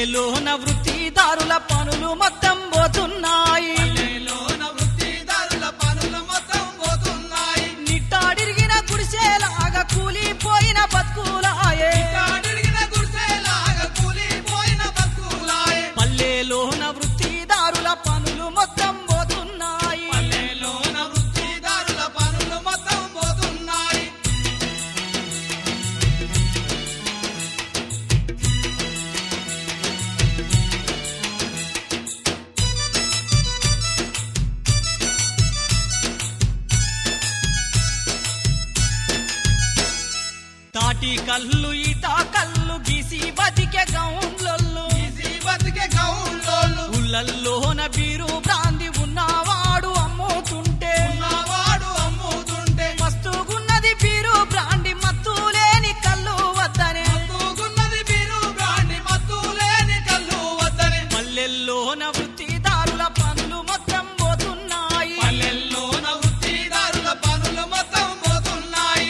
పల్లెలోన వృత్తిదారుల పనులు మొత్తం పోతున్నాయి పల్లెలోన వృత్తిదారుల పనులు మొత్తం పోతున్నాయి నిట్టాడిరిగిన గుడిసెలాగా కూలిపోయిన బతుకులాయే కాడిరిగిన గుడిసెలాగా కూలిపోయిన బతుకులాయే పల్లెలోన వృత్తిదారుల పనులు మొత్తం పోతున్నాయి పల్లెలోన వృత్తిదారుల పనులు మొత్తం పోతున్నాయి తాటి కళ్ళు ఈత కళ్ళు గీసి బతికే గౌన్లొల్లు ఈజీ బతికే గౌన్లోళ్ళు ఉళ్ళల్లోన బీరు బ్రాంది ఉన్నవాడు అమ్ముతుంటే ఉన్నవాడు అమ్ముతుంటే మస్తుగున్నది బీరు బ్రాండి మత్తు లేని కళ్ళు వద్దనే మత్తుగున్నది బీరు బ్రాండి మత్తు లేని కళ్ళు వద్దని పల్లెల్లోన వృత్తిదారుల పనులు మొత్తం పోతున్నాయి పల్లెల్లోన వృత్తిదారుల పనులు మొత్తం పోతున్నాయి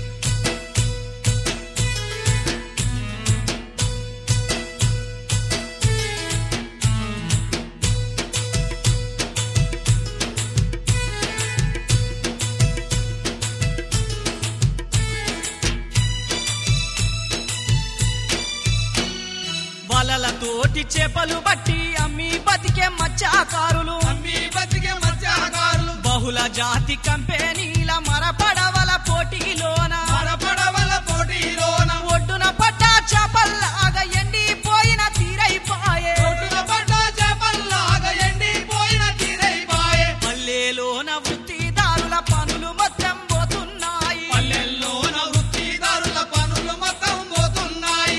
వలలతోటి చేపలు బట్టి అమ్మి బతికే మత్స్యకారులు అమ్మి బతికే మత్స్యకారులు బహుళ జాతి కంపెనీల మరపడవల పోటీలోన పడపడవల పోటీలోన ఒడ్డున పడ్డ చేపల్లాగా ఎండిపోయిన తీరైపాయే ఒడ్డున పడ్డ చేపల్లాగా ఎండిపోయిన తీరైపాయే పల్లెలోన వృత్తిదారుల పనులు మొత్తం పోతున్నాయి పల్లెల్లోన వృత్తిదారుల పనులు మొత్తం పోతున్నాయి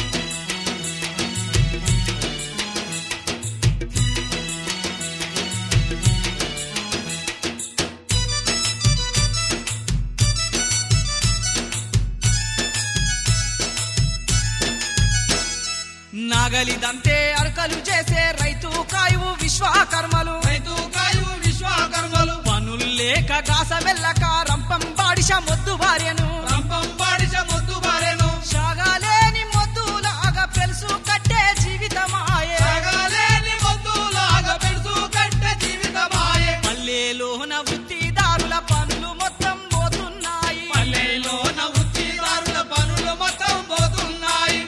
నాగలిదంతే అరకలు చేసే రైతు కాయువు విశ్వకర్మలు రైతు కాయువు విశ్వకర్మలు పనులు లేక కాస వెళ్ళక రంపం బాడిష మొద్దు భార్యను రంపం పాడిస ముద్దు బారెను సాగాలేని మొద్దులాగా పెలుసు కట్టే జీవితమాయే సాగలేని మొద్దులాగా పెడుతూ కట్టే జీవితమాయే పల్లెలోన వృత్తిదారుల పనులు మొత్తం పోతున్నాయి పల్లెలోన వృత్తిదారుల పనులు మొత్తం పోతున్నాయి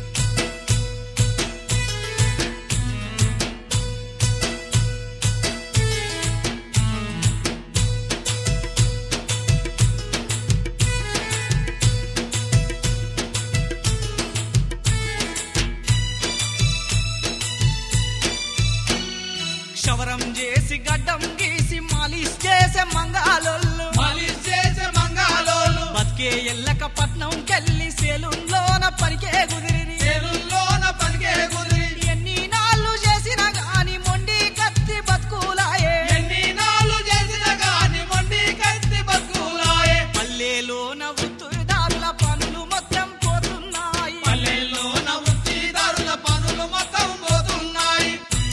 క్షవరం చేసి గడ్డం గీసి మాలిష్ చేసే మంగాలోళ్ళు మాలిష్ చేసే మంగాలోళ్ళు బతికే ఎల్లక పట్నం కెళ్ళి సెలూన్లోన పనికే కుదిరి చెరుల్లోన పలికే కుదిరి ఎన్ని నాళ్ళు చేసినా గాని మొండి కత్తి బతుకులాయే ఎన్ని నాళ్ళు చేసిన గాని మొండి కత్తి బతుకులాయే పల్లెలోన వృత్తిదారుల పనులు మొత్తం పోతున్నాయి పల్లెల్లోన వృత్తిదారుల పనులు మొత్తం పోతున్నాయి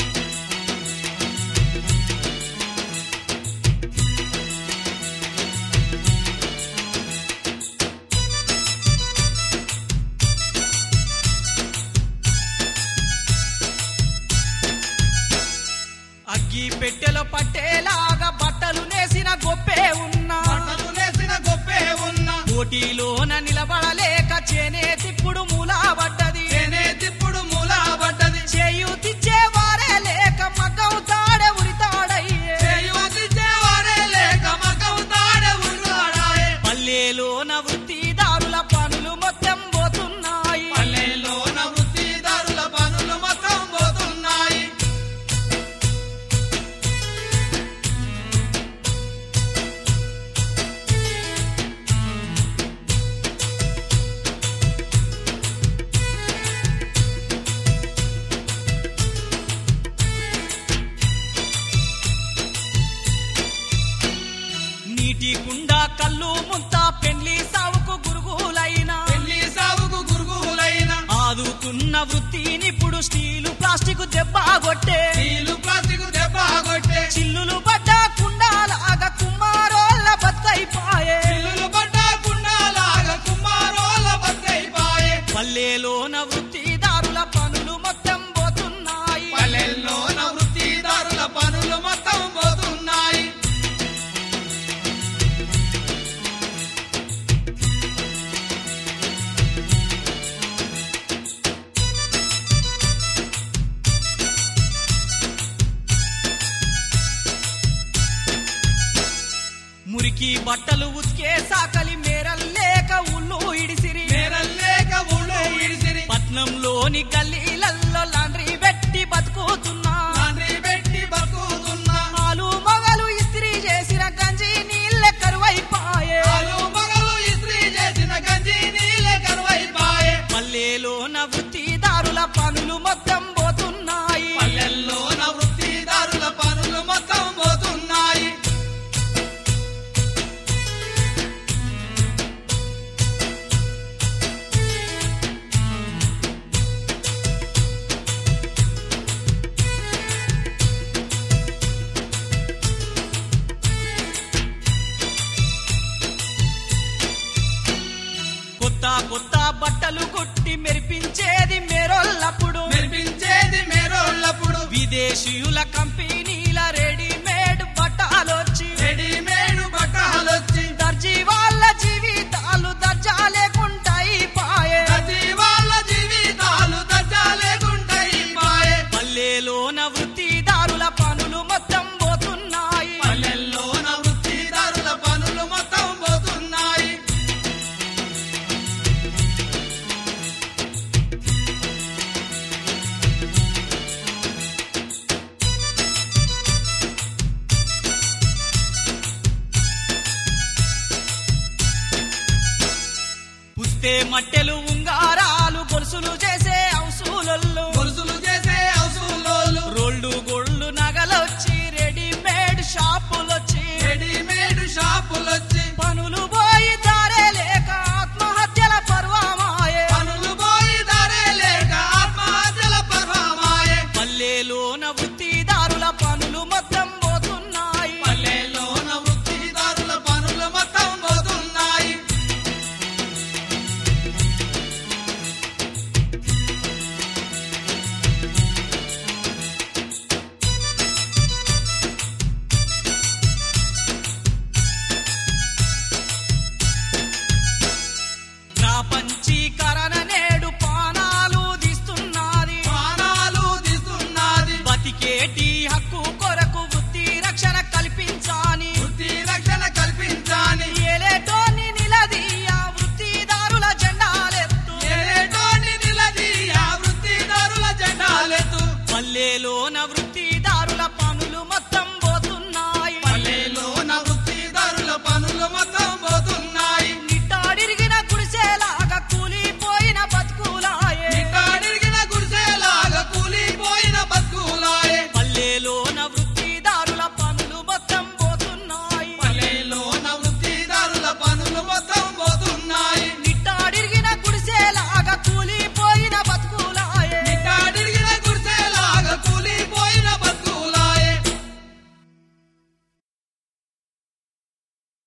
అగ్గి పెట్టెలో పట్టేలాగా బట్టలు నేసిన గొప్పే ఉన్నా బట్టలు నేసిన గొప్పే ఉన్న పోటీలోన నిలబడలేక చేనేతిప్పుడు మూలాబడ్డది చేనే తిప్పుడు మూలబడ్డది చేయూతిచ్చే వారే లేక మగ్గం తాడే ఉరితాడయ్యే చేయూతిచ్చేవారే లేక మగం తాడే ఉన్నాడాయే పల్లెలోన వృత్తిదారుల పనులు మొత్తం పోతున్నాయి పల్లెల్లోన వృత్తిదారుల పనులు మొత్తం పోతున్నాయి ఉతికి బట్టలు ఉతికే సాకలి మేరల్లేక ఉల్లు ఇడిసిరి మేరల్లేక ఊళ్ళో ఇడిసిరి పట్నంలోని గల్లీలల్లో లాండ్రీ పెట్టి బతుకుతున్నా తండ్రి పెట్టి బతుకుతున్నా ఆలు మొగలు ఇస్త్రీ చేసిన గంజి నీళ్ళే కరువైపాయే ఆలు మగలు ఇస్త్రీ చేసిన గంజి నీళ్ళే కరువైపాయే పల్లెలోన వృత్తిదారుల పనులు మొత్తం పోతున్నాయి పల్లెల్లోన వృత్తిదారుల పనులు మొత్తం పోతున్నాయి కొత్త కొత్త బట్టలు కుట్టి మెరిపించేది మెరోళ్ళప్పుడు మెరిపించేది మేరోళ్ళప్పుడు విదేశీయుల కంపెనీల రెడీమేడ్ బట్టలొచ్చి రెడీమేడ్ బట్టలొచ్చి దర్జీ వాళ్ళ జీవితాలు దర్జా లేకుంటాయి పాయే ప్రతి వాళ్ళ జీవితాలు దర్జా లేకుంటాయి పాయే పల్లెలోన వృత్తిదారుల పనులు మొత్తం పోతున్నాయి పల్లెల్లోన వృత్తిదారుల పనులు మొత్తం పోతున్నాయి పుస్తే మట్టెలు ఉంగారాలు గొలుసులు చేసే అవసూలల్లో గొలుసులు చేసే అవసరంలోలు రోల్డు గోల్డ్ నగలొచ్చి రెడీమేడ్ షాపులొచ్చి రెడీమేడ్ షాపులొచ్చి